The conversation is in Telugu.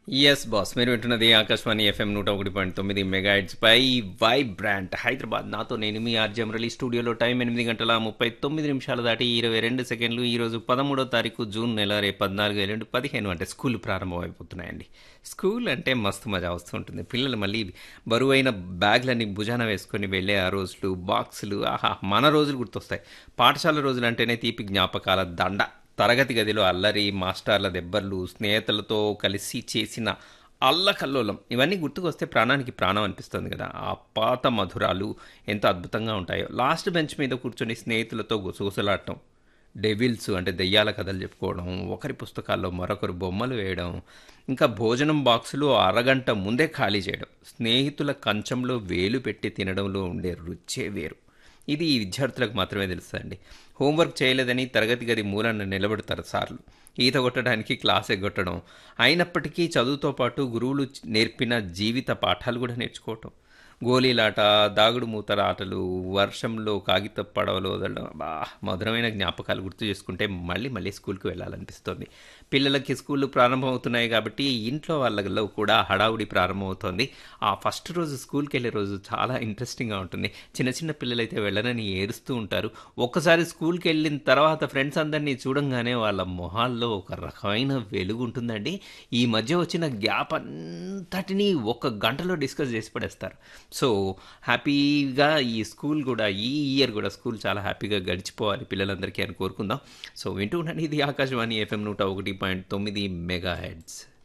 ఎస్ బాస్ మీరు వింటున్నది ఆకాశవాణి ఎఫ్ఎం నూట ఒకటి పాయింట్ తొమ్మిది మెగాయిడ్స్ పై వైబ్రాంట్ హైదరాబాద్ నాతో నేను మీ ఆర్జం రలీ స్టూడియోలో టైం ఎనిమిది గంటల ముప్పై తొమ్మిది నిమిషాలు దాటి ఇరవై రెండు సెకండ్లు ఈరోజు పదమూడో తారీఖు జూన్ నెల రేపు పద్నాలుగు ఎల్లుండి పదిహేను అంటే స్కూల్ ప్రారంభం అయిపోతున్నాయండి స్కూల్ అంటే మస్తు మజా వస్తుంటుంది పిల్లలు మళ్ళీ బరువైన బ్యాగ్లన్నీ భుజాన వేసుకొని వెళ్ళే ఆ రోజులు బాక్సులు ఆహా మన రోజులు గుర్తొస్తాయి పాఠశాల రోజులు అంటేనే తీపి జ్ఞాపకాల దండ తరగతి గదిలో అల్లరి మాస్టర్ల దెబ్బర్లు స్నేహితులతో కలిసి చేసిన అల్లకల్లోలం ఇవన్నీ గుర్తుకొస్తే ప్రాణానికి ప్రాణం అనిపిస్తుంది కదా ఆ పాత మధురాలు ఎంత అద్భుతంగా ఉంటాయో లాస్ట్ బెంచ్ మీద కూర్చొని స్నేహితులతో గుసగుసలాడటం డెవిల్స్ అంటే దెయ్యాల కథలు చెప్పుకోవడం ఒకరి పుస్తకాల్లో మరొకరు బొమ్మలు వేయడం ఇంకా భోజనం బాక్సులు అరగంట ముందే ఖాళీ చేయడం స్నేహితుల కంచంలో వేలు పెట్టి తినడంలో ఉండే రుచే వేరు ఇది ఈ విద్యార్థులకు మాత్రమే తెలుస్తుందండి హోంవర్క్ చేయలేదని తరగతి గది మూలన నిలబెడతారు సార్లు ఈత కొట్టడానికి క్లాస్ ఎగ్గొట్టడం అయినప్పటికీ చదువుతో పాటు గురువులు నేర్పిన జీవిత పాఠాలు కూడా నేర్చుకోవటం గోళీలాట దాగుడు మూతల ఆటలు వర్షంలో కాగిత పడవలు వదలడం బా మధురమైన జ్ఞాపకాలు గుర్తు చేసుకుంటే మళ్ళీ మళ్ళీ స్కూల్కి వెళ్ళాలనిపిస్తుంది పిల్లలకి స్కూళ్ళు ప్రారంభమవుతున్నాయి కాబట్టి ఇంట్లో వాళ్ళలో కూడా హడావుడి ప్రారంభమవుతోంది ఆ ఫస్ట్ రోజు స్కూల్కి వెళ్ళే రోజు చాలా ఇంట్రెస్టింగ్గా ఉంటుంది చిన్న చిన్న పిల్లలైతే వెళ్ళనని ఏడుస్తూ ఉంటారు ఒక్కసారి స్కూల్కి వెళ్ళిన తర్వాత ఫ్రెండ్స్ అందరినీ చూడంగానే వాళ్ళ మొహాల్లో ఒక రకమైన వెలుగు ఉంటుందండి ఈ మధ్య వచ్చిన గ్యాప్ అంతటినీ ఒక గంటలో డిస్కస్ చేసి పడేస్తారు సో హ్యాపీగా ఈ స్కూల్ కూడా ఈ ఇయర్ కూడా స్కూల్ చాలా హ్యాపీగా గడిచిపోవాలి పిల్లలందరికీ అని కోరుకుందాం సో వింటూ ఉండండి ఇది ఆకాశవాణి ఎఫ్ఎం నూట ఒకటి పాయింట్ తొమ్మిది మెగా హెడ్స్